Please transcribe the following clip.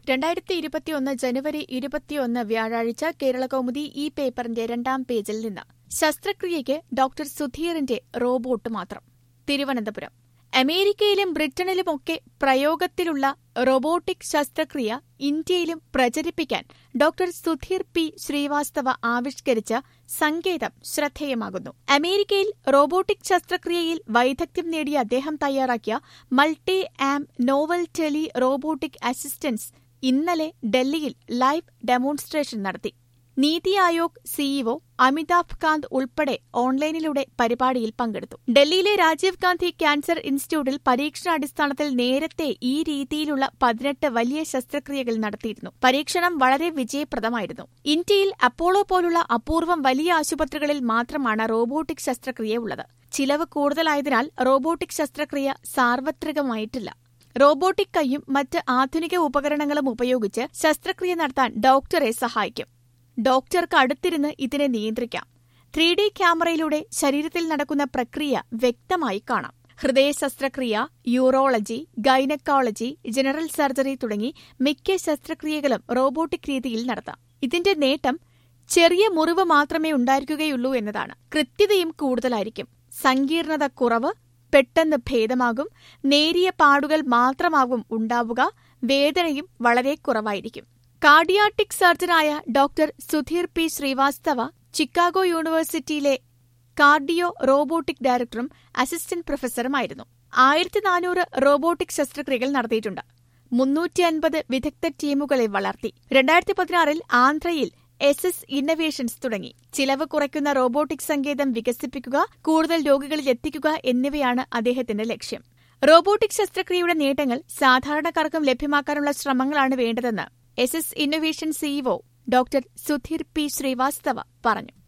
രണ്ടായിരത്തി ഇരുപത്തിയൊന്ന് ജനുവരി ഇരുപത്തിയൊന്ന് വ്യാഴാഴ്ച കേരളകൗമുദി ഈ പേപ്പറിന്റെ രണ്ടാം പേജിൽ നിന്ന് ശസ്ത്രക്രിയയ്ക്ക് ഡോക്ടർ സുധീറിന്റെ റോബോട്ട് മാത്രം തിരുവനന്തപുരം അമേരിക്കയിലും ബ്രിട്ടനിലുമൊക്കെ പ്രയോഗത്തിലുള്ള റോബോട്ടിക് ശസ്ത്രക്രിയ ഇന്ത്യയിലും പ്രചരിപ്പിക്കാൻ ഡോക്ടർ സുധീർ പി ശ്രീവാസ്തവ ആവിഷ്കരിച്ച സങ്കേതം ശ്രദ്ധേയമാകുന്നു അമേരിക്കയിൽ റോബോട്ടിക് ശസ്ത്രക്രിയയിൽ വൈദഗ്ധ്യം നേടിയ അദ്ദേഹം തയ്യാറാക്കിയ multi arm novel tele robotic assistance ഇന്നലെ ഡൽഹിയിൽ ലൈവ് ഡെമോൺസ്ട്രേഷൻ നടത്തി നീതി ആയോഗ് സിഇഒ അമിതാഭ് കാന്ത് ഉൾപ്പെടെ ഓൺലൈനിലൂടെ പരിപാടിയിൽ പങ്കെടുത്തു ഡൽഹിയിലെ രാജീവ് ഗാന്ധി ക്യാൻസർ ഇൻസ്റ്റിറ്റ്യൂട്ടിൽ പരീക്ഷണാടിസ്ഥാനത്തിൽ നേരത്തെ ഈ രീതിയിലുള്ള പതിനെട്ട് വലിയ ശസ്ത്രക്രിയകൾ നടത്തിയിരുന്നു പരീക്ഷണം വളരെ വിജയപ്രദമായിരുന്നു ഇന്ത്യയിൽ അപ്പോളോ പോലുള്ള അപൂർവം വലിയ ആശുപത്രികളിൽ മാത്രമാണ് റോബോട്ടിക് ശസ്ത്രക്രിയ ഉള്ളത് ചിലവ് കൂടുതലായതിനാൽ റോബോട്ടിക് ശസ്ത്രക്രിയ സാർവത്രികമായിട്ടില്ല റോബോട്ടിക് കൈയും മറ്റ് ആധുനിക ഉപകരണങ്ങളും ഉപയോഗിച്ച് ശസ്ത്രക്രിയ നടത്താൻ ഡോക്ടറെ സഹായിക്കും ഡോക്ടർക്ക് അടുത്തിരുന്ന് ഇതിനെ നിയന്ത്രിക്കാം ത്രീ ഡി ക്യാമറയിലൂടെ ശരീരത്തിൽ നടക്കുന്ന പ്രക്രിയ വ്യക്തമായി കാണാം ഹൃദയ ശസ്ത്രക്രിയ യൂറോളജി ഗൈനക്കോളജി ജനറൽ സർജറി തുടങ്ങി മിക്ക ശസ്ത്രക്രിയകളും റോബോട്ടിക് രീതിയിൽ നടത്താം ഇതിന്റെ നേട്ടം ചെറിയ മുറിവ് മാത്രമേ ഉണ്ടായിരിക്കുകയുള്ളൂ എന്നതാണ് കൃത്യതയും കൂടുതലായിരിക്കും സങ്കീർണത കുറവ് പെട്ടെന്ന് ഭേദമാകും നേരിയ പാടുകൾ മാത്രമാകും ഉണ്ടാവുക വേദനയും വളരെ കുറവായിരിക്കും കാർഡിയാട്ടിക് സർജനായ doctor Sudhir P Srivastava Chicago യൂണിവേഴ്സിറ്റിയിലെ കാർഡിയോ റോബോട്ടിക് ഡയറക്ടറും അസിസ്റ്റന്റ് പ്രൊഫസറുമായിരുന്നു ആയിരത്തി നാനൂറ് റോബോട്ടിക് ശസ്ത്രക്രിയകൾ നടത്തിയിട്ടുണ്ട് മുന്നൂറ്റി അൻപത് വിദഗ്ധ ടീമുകളെ വളർത്തി രണ്ടായിരത്തി പതിനാറിൽ ആന്ധ്രയിൽ എസ് എസ് ഇന്നവേഷൻസ് തുടങ്ങി ചിലവ് കുറയ്ക്കുന്ന റോബോട്ടിക് സങ്കേതം വികസിപ്പിക്കുക കൂടുതൽ രോഗികളിൽ എത്തിക്കുക എന്നിവയാണ് അദ്ദേഹത്തിന്റെ ലക്ഷ്യം റോബോട്ടിക് ശസ്ത്രക്രിയയുടെ നേട്ടങ്ങൾ സാധാരണക്കാർക്കും ലഭ്യമാക്കാനുള്ള ശ്രമങ്ങളാണ് വേണ്ടതെന്ന് S S innovation CEO doctor Sudhir P Srivastava പറഞ്ഞു